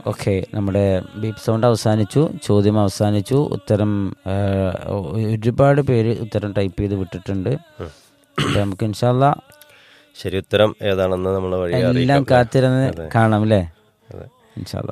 Okay നമ്മുടെ beep sound അവസാനിച്ചു ചോദ്യം അവസാനിച്ചു ഉത്തരം ആ, ഒരുപാട് പേര് ഉത്തരം ടൈപ്പ് ചെയ്ത് വിട്ടിട്ടുണ്ട് അപ്പൊ നമുക്ക് ഇൻഷാല്ല ശരി ഉത്തരം ഏതാണെന്ന് നമ്മൾ വഴി എല്ലാം അറിയിക്കാം കാത്തിരുന്ന് കാണാം അല്ലേ അതെ. ഇൻഷാല്ല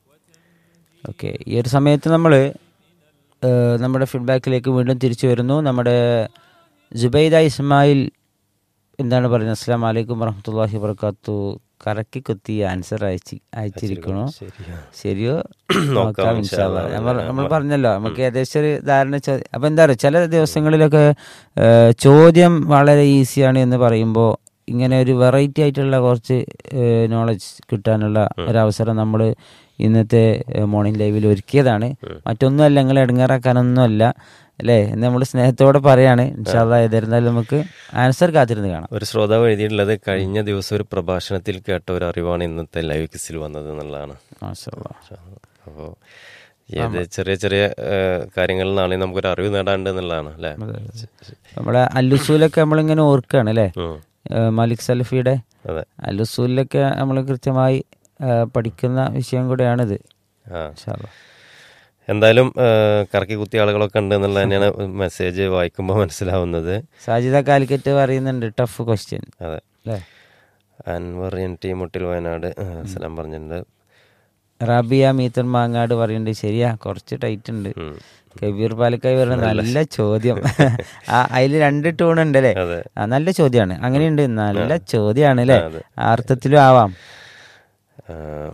ഓക്കെ ഈ ഒരു സമയത്ത് നമ്മൾ നമ്മുടെ ഫീഡ്ബാക്കിലേക്ക് വീണ്ടും തിരിച്ചു വരുന്നു നമ്മുടെ ജുബൈദ ഇസ്മായിൽ എന്താണ് പറയുന്നത് അസ്സാം വലൈക്കും വറഹമത്തല്ലാഹി വർക്കാത്തു കറക്കി കുത്തി ആൻസർ അയച്ച് അയച്ചിരിക്കണു ശരിയാ. ശരിയോ നോക്കാം, നോക്കാം ഇൻഷാ ഇൻഷാല്ലാ. അല്ലാ. നമ്മൾ നമ്മൾ പറഞ്ഞല്ലോ നമുക്ക് ഏകദേശം ഒരു ധാരണ ചോ- അപ്പൊ എന്താ പറയുക ചില ദിവസങ്ങളിലൊക്കെ ഏഹ്, ചോദ്യം വളരെ ഈസിയാണ് എന്ന് പറയുമ്പോൾ ഇങ്ങനെ ഒരു വെറൈറ്റി ആയിട്ടുള്ള കുറച്ച് നോളജ് കിട്ടാനുള്ള ഒരവസരം നമ്മൾ ഇന്നത്തെ മോർണിംഗ് ലൈവിൽ ഒരുക്കിയതാണ് മറ്റൊന്നുമല്ല നിങ്ങളെ ഇടങ്ങാറാക്കാനൊന്നുമല്ല അല്ലേ എന്ന് നമ്മൾ സ്നേഹത്തോടെ പറയാണ് ഇൻഷാല്ല ഏതായിരുന്നാലും നമുക്ക് ആൻസർ കാത്തിരുന്ന് കാണാം ഒരു ശ്രോതാവ് എഴുതിയിട്ടുള്ളത് കഴിഞ്ഞ ദിവസം ഒരു പ്രഭാഷണത്തിൽ കേട്ട ഒരു അറിവാണ് ഇന്നത്തെ ലൈവ് കിസിൽ വന്നത് എന്നുള്ളതാണ് മാഷാ അല്ലാ. അപ്പോൾ ഏത് ചെറിയ ചെറിയ ഏഹ്, കാര്യങ്ങളിൽ നിന്നാണെങ്കിൽ നമുക്കൊരു അറിവ് നേടാണ്ട് എന്നുള്ളതാണ് അല്ലേ നമ്മളെ അല്ലുസൂലൊക്കെ നമ്മളിങ്ങനെ ഓർക്കുകയാണ് അല്ലേ ഉം. ഏഹ് മാലിക് സലഫിയുടെ അതെ അല്ലുസൂലിലൊക്കെ നമ്മൾ കൃത്യമായി ഏഹ് പഠിക്കുന്ന വിഷയം കൂടെയാണിത് ആ ഇൻഷാ അല്ലാ. എന്തായാലും ഏഹ്, കറക്കി കുത്തിയ ആളുകളൊക്കെ ഉണ്ട് എന്നുള്ളത് തന്നെയാണ് മെസ്സേജ് വായിക്കുമ്പോൾ മനസ്സിലാവുന്നത് സാജിദ കാലിക്കറ്റ് പറയുന്നുണ്ട് ടഫ് ക്വസ്റ്റ്യൻ അതെ അല്ലേ അൻവർ എൻ ടി മുട്ടിൽ വയനാട് ഏഹ്, സലാം പറഞ്ഞിട്ടുണ്ട് റാബിയ മീത്തൻ മാങ്ങാട് പറയുന്നുണ്ട് ശരിയാ കുറച്ച് ടൈറ്റ് ഉണ്ട് ഉം. കബീർ പാലക്കായി പറഞ്ഞ നല്ല ചോദ്യം ആ അതിൽ രണ്ട് ടൂൺ ഉണ്ട് അല്ലേ അതെ ആ നല്ല ചോദ്യമാണ് അങ്ങനെയുണ്ട് നല്ല ചോദ്യമാണ് അല്ലേ അതെ. ആ അർത്ഥത്തിലും ആവാം ഏഹ്,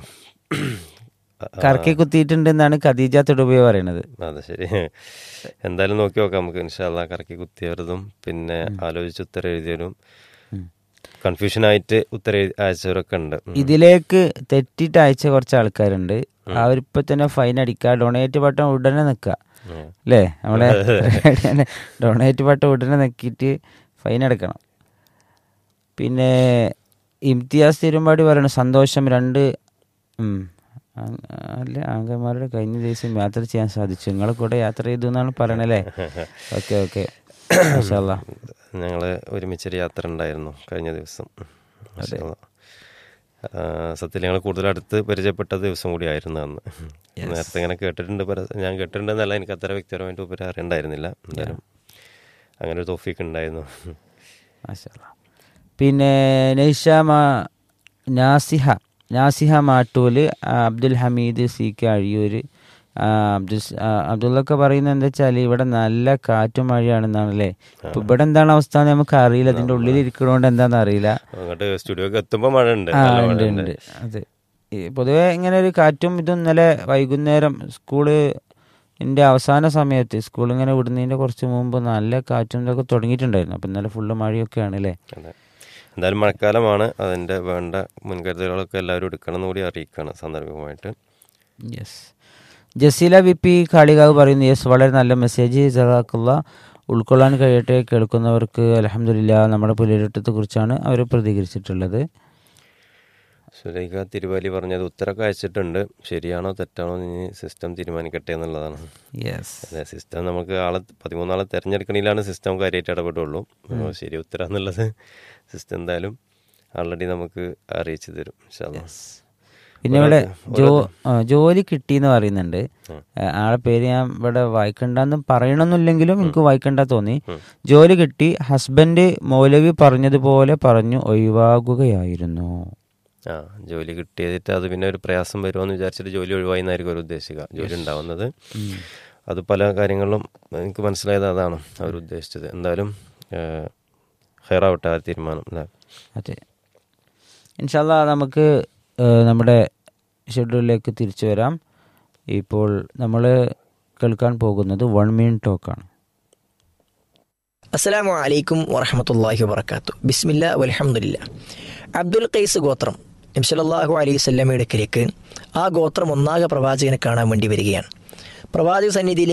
കറക്കി കുത്തിയിട്ടുണ്ട് എന്നാണ് ഖദീജ തൊടുപയോ പറയണത് അതെ ശരി എന്തായാലും നോക്കി നോക്കാം നമുക്ക് ഇൻഷാല്ല കറക്കി കുത്തിയവരതും പിന്നെ ആലോചിച്ച് ഉത്തരം എഴുതിയവരും കൺഫ്യൂഷനായിട്ട് ഉത്തരം എഴുതി- അയച്ചവരൊക്കെ ഉണ്ട് ഉം. ഇതിലേക്ക് തെറ്റിട്ട് അയച്ച കുറച്ച് ആൾക്കാരുണ്ട് അവരിപ്പോ തന്നെ ഫൈൻ അടിക്കുക ഡൊണേറ്റ് ബട്ടൺ ഉടനെ നിൽക്കുക ഉം. അല്ലേ നമ്മളെ ഡൊണേറ്റ് ബട്ടൺ ഉടനെ നിൽക്കിയിട്ട് ഫൈൻ അടക്കണം പിന്നെ ഇംതിയാസ് തിരുമ്പാടി പറയണ സന്തോഷം രണ്ട് ഉം, അ- അല്ല അംഗന്മാരുടെ കഴിഞ്ഞ ദിവസം യാത്ര ചെയ്യാൻ സാധിച്ചു നിങ്ങളെ കൂടെ യാത്ര ചെയ്തു എന്നാണ് പറയണല്ലേ ഓക്കെ ഓക്കെ മാഷാല്ലാ ഞങ്ങള് ഒരുമിച്ചൊരു യാത്ര ഉണ്ടായിരുന്നു കഴിഞ്ഞ ദിവസം മാഷാ ആ, സത്യത്തിൽ ഞങ്ങൾ കൂടുതൽ അടുത്ത് പരിചയപ്പെട്ട ദിവസം കൂടി ആയിരുന്നു അന്ന് നേരത്തെ ഇങ്ങനെ കേട്ടിട്ടുണ്ട് പര- ഞാൻ കേട്ടിട്ടുണ്ടെന്നല്ല എനിക്ക് അത്ര വ്യക്തിപരമായിട്ട് ഉപരി അറിയണ്ടായിരുന്നില്ല എന്തായാലും അങ്ങനെ ഒരു തോഫീക്ക് ഉണ്ടായിരുന്നു മാഷാല്ലാ. പിന്നെ നൈഷ മാ നാസിഹ നാസിഹ മാട്ടൂല് ആ, അബ്ദുൽ ഹമീദ് സി കെ അഴിയൂര് ആ, അബ്ദുൽ സ്- ആ, അബ്ദുള്ളൊക്കെ പറയുന്നത് എന്താ വെച്ചാൽ ഇവിടെ നല്ല കാറ്റും മഴയാണെന്നാണല്ലേ ഇപ്പൊ ഇവിടെ എന്താണ് അവസ്ഥ എന്ന് നമുക്ക് അറിയില്ല ഇതിന്റെ ഉള്ളിൽ ഇരിക്കണോണ്ട് എന്താണെന്ന് അറിയില്ല അങ്ങോട്ട് സ്റ്റുഡിയോക്ക് എത്തുമ്പോൾ മഴ ഉണ്ട് ആ നല്ല ഉണ്ട് മഴ ഉണ്ട് അതെ ഈ പൊതുവെ ഇങ്ങനെ ഒരു കാറ്റും ഇതും ഇന്നലെ വൈകുന്നേരം സ്കൂള് ന്റെ അവസാന സമയത്ത് സ്കൂൾ ഇങ്ങനെ വിടുന്നതിന്റെ കുറച്ച് മുമ്പ് നല്ല കാറ്റും ഇതൊക്കെ തുടങ്ങിയിട്ടുണ്ടായിരുന്നു അപ്പൊ ഇന്നലെ ഫുള്ള് മഴയൊക്കെയാണ് അല്ലേ അതെ എന്തായാലും മഴക്കാലമാണ് അതിൻ്റെ വേണ്ട മുൻകരുതലുകളൊക്കെ എല്ലാവരും എടുക്കണം എന്ന് കൂടി അറിയിക്കുകയാണ് സാന്ദർഭികമായിട്ട് yes Jaseela V P Kalikavu പറയുന്നു യെസ് വളരെ നല്ല മെസ്സേജ് ജസാക്കുള്ള ഉൾക്കൊള്ളാൻ കഴിയട്ടെ കേൾക്കുന്നവർക്ക് അലഹമില്ല നമ്മുടെ പുലരിട്ടത്തെ കുറിച്ചാണ് അവർ പ്രതികരിച്ചിട്ടുള്ളത് സുലൈഖ തിരുവാലി പറഞ്ഞത് ഉത്തരമൊക്കെ അയച്ചിട്ടുണ്ട് ശരിയാണോ തെറ്റാണോ എന്ന് ഇനി സിസ്റ്റം തീരുമാനിക്കട്ടെ എന്നുള്ളതാണ് യെസ് അതെ സിസ്റ്റം നമുക്ക് ആളെ പതിമൂന്നാളെ തിരഞ്ഞെടുക്കണതിലാണ് സിസ്റ്റം കാര്യമായിട്ട് ഇടപെടുള്ളൂ അപ്പോൾ ശരി ഉത്തരം എന്നുള്ളത് സിസ്റ്റം എന്തായാലും ആൾറെഡി നമുക്ക് അറിയിച്ചു തരും ഇൻഷാ അല്ലാ. പിന്നെ ഇവിടെ ജോ ആ, ജോലി കിട്ടിയെന്ന് പറയുന്നുണ്ട് ആ, ആളെ പേര് ഞാൻ ഇവിടെ വായിക്കണ്ടെന്ന് പറയണമെന്നില്ലെങ്കിലും എനിക്ക് വായിക്കണ്ട തോന്നി ജോലി കിട്ടി ഹസ്ബൻഡ് മൗലവി പറഞ്ഞതുപോലെ പറഞ്ഞു ഒഴിവാകുകയായിരുന്നു ആ ജോലി കിട്ടിയിട്ട് അത് പിന്നെ ഒരു പ്രയാസം വരുമെന്ന് വിചാരിച്ചിട്ട് ജോലി ഒഴിവായി എന്നായിരിക്കും അവർ ഉദ്ദേശിക്കുക ജോലി ഉണ്ടാവുന്നത് അത് പല കാര്യങ്ങളിലും എനിക്ക് മനസ്സിലായത് അതാണ് അവർ ഉദ്ദേശിച്ചത് എന്തായാലും ഹെയറാവട്ടെ ആ തീരുമാനം അല്ലേ അതെ ഇൻഷാല്ല നമുക്ക് ആ, നമ്മുടെ ഷെഡ്യൂളിലേക്ക് തിരിച്ചു വരാം ഇപ്പോൾ നമ്മൾ കേൾക്കാൻ പോകുന്നത് വൺ മിനിറ്റ് ടോക്കാണ് അസ്സലാമു അലൈക്കും വറഹമത്തല്ലാഹി വബർക്കാത്തു ബിസ്മില്ല വലഹമുല്ല അബ്ദുൽ ഖൈസ് ഗോത്രം നബ്സലല്ലാഹു അലൈഹി സ്വല്ലമയുടെ അടുക്കലേക്ക് ആ ഗോത്രം ഒന്നാകെ പ്രവാചകനെ കാണാൻ വേണ്ടി വരികയാണ് പ്രവാചക സന്നിധിയിലേക്ക്